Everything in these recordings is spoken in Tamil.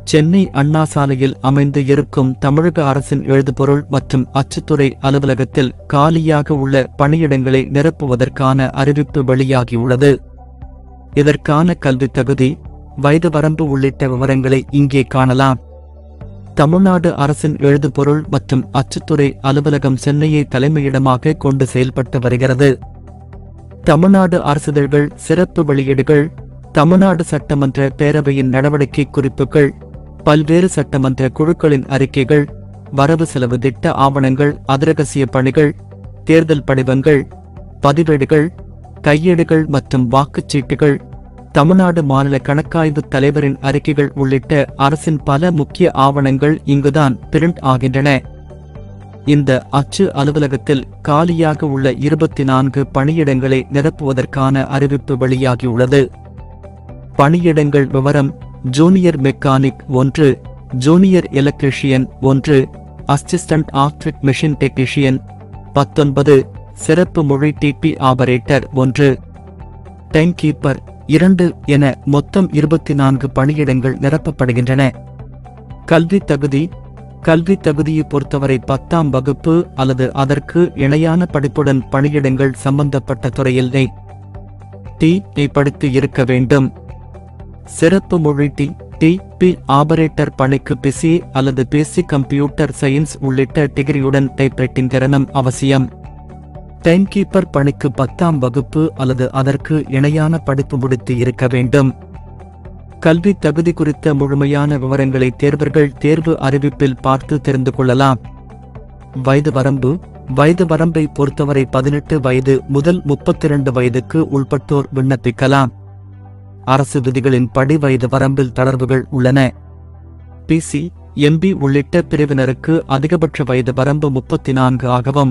சென்னை அண்ணா சாலையில் அமைந்து இருக்கும் தமிழக அரசின் எழுதுபொருள் மற்றும் அச்சுத்துறை அலுவலகத்தில் காலியாக உள்ள பணியிடங்களை நிரப்புவதற்கான அறிவிப்பு வெளியாகியுள்ளது இதற்கான கல்வித் தகுதி வயது வரம்பு உள்ளிட்ட விவரங்களை இங்கே காணலாம் தமிழ்நாடு அரசின் எழுதுபொருள் மற்றும் அச்சுத்துறை அலுவலகம் சென்னையை தலைமையிடமாக கொண்டு செயல்பட்டு வருகிறது தமிழ்நாடு அரசிதழ்கள் சிறப்பு வெளியீடுகள் தமிழ்நாடு சட்டமன்ற பேரவையின் நடவடிக்கை குறிப்புகள் பல்வேறு சட்டமன்ற குழுக்களின் அறிக்கைகள் வரவு செலவு திட்ட ஆவணங்கள் அதிரகசிய பணிகள் தேர்தல் படிவங்கள் பதிவேடுகள் கையேடுகள் மற்றும் வாக்குச்சீட்டுகள் தமிழ்நாடு மாநில கணக்காய்வு தலைவரின் அறிக்கைகள் உள்ளிட்ட அரசின் பல முக்கிய ஆவணங்கள் இங்குதான் பிரிண்ட் ஆகின்றன இந்த அச்சு அலுவலகத்தில் காலியாக உள்ள இருபத்தி நான்கு பணியிடங்களை நிரப்புவதற்கான அறிவிப்பு வெளியாகியுள்ளது பணியிடங்கள் விவரம் ஜூனியர் மெக்கானிக் ஒன்று ஜூனியர் எலக்ட்ரிஷியன் ஒன்று அசிஸ்டன்ட் ஆப்டிக் மெஷின் டெக்னீஷியன் பத்தொன்பது சிறப்பு மொழி டிபி ஆபரேட்டர் ஒன்று டைம் கீப்பர் இரண்டு என மொத்தம் இருபத்தி நான்கு பணியிடங்கள் நிரப்பப்படுகின்றன கல்வி தகுதி கல்வி தகுதியை பொறுத்தவரை பத்தாம் வகுப்பு அல்லது அதற்கு இணையான படிப்புடன் பணியிடங்கள் சம்பந்தப்பட்ட துறையில் நெய் டி டி படித்து இருக்க வேண்டும் சிறப்பு மொழி டி டி பி ஆபரேட்டர் பணிக்கு பிசி அல்லது பிசி கம்ப்யூட்டர் சயின்ஸ் உள்ளிட்ட டிகிரியுடன் டைப்ரைட்டிங் திறனும் அவசியம் டைம் கீப்பர் பணிக்கு பத்தாம் வகுப்பு அல்லது அதற்கு இணையான படிப்பு முடித்து இருக்க வேண்டும் கல்வி தகுதி குறித்த முழுமையான விவரங்களை தேர்வர்கள் தேர்வு அறிவிப்பில் பார்த்து தெரிந்து கொள்ளலாம் வயது வரம்பு வயது வரம்பை பொறுத்தவரை பதினெட்டு வயது முதல் முப்பத்திரண்டு வயதுக்கு உள்பட்டோர் விண்ணப்பிக்கலாம் அரசு விதிகளின் படி வயது வரம்பில் தளர்வுகள் உள்ளன பிசி எம்பி உள்ளிட்ட பிரிவினருக்கு அதிகபட்ச வயது வரம்பு முப்பத்தி நான்கு ஆகவும்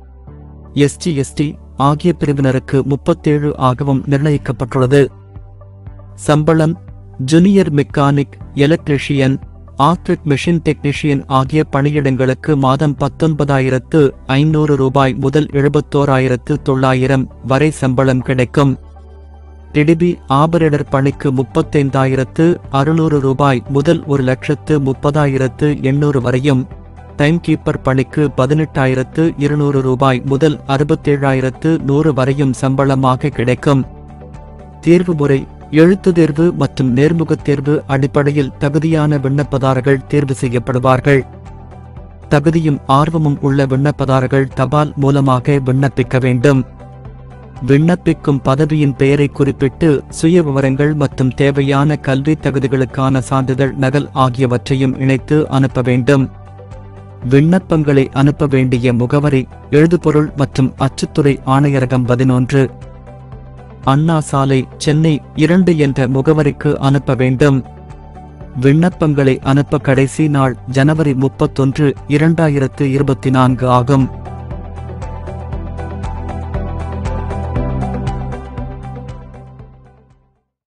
எஸ்டி எஸ்டி ஆகிய பிரிவினருக்கு முப்பத்தேழு ஆகவும் நிர்ணயிக்கப்பட்டுள்ளது சம்பளம் junior mechanic electrician optic machine technician ஆகிய பணியிடங்களுக்கு மாதம் பத்தொன்பதாயிரத்து ஐநூறு ரூபாய் முதல் எழுபத்தோராயிரத்து தொள்ளாயிரம் வரை சம்பளம் கிடைக்கும் டிடிபி ஆபரேடர் பணிக்கு முப்பத்தைந்தாயிரத்து அறுநூறு ரூபாய் முதல் ஒரு லட்சத்து முப்பதாயிரத்து எண்ணூறு வரையும் டைம் கீப்பர் பணிக்கு பதினெட்டாயிரத்து இருநூறு ரூபாய் முதல் அறுபத்தேழாயிரத்து நூறு வரையும் சம்பளமாக கிடைக்கும் தேர்வு முறை எழுத்து தேர்வு மற்றும் நேர்முகத் தேர்வு அடிப்படையில் தகுதியான விண்ணப்பதாரர்கள் தேர்வு செய்யப்படுவார்கள் தகுதியும் ஆர்வமும் உள்ள விண்ணப்பதாரர்கள் தபால் மூலமாக விண்ணப்பிக்க வேண்டும் விண்ணப்பிக்கும் பதவியின் பெயரை குறிப்பிட்டு சுய விவரங்கள் மற்றும் தேவையான கல்வி தகுதிகளுக்கான சான்றிதழ் நகல் ஆகியவற்றையும் இணைத்து அனுப்ப வேண்டும் விண்ணப்பங்களை அனுப்ப வேண்டிய முகவரி எழுதுபொருள் மற்றும் அச்சுத்துறை ஆணையரகம் பதினொன்று அண்ணா சாலை சென்னை இரண்டு என்ற முகவரிக்கு அனுப்ப வேண்டும் விண்ணப்பங்களை அனுப்ப கடைசி நாள் ஜனவரி முப்பத்தொன்று இரண்டாயிரத்து இருபத்தி நான்கு ஆகும்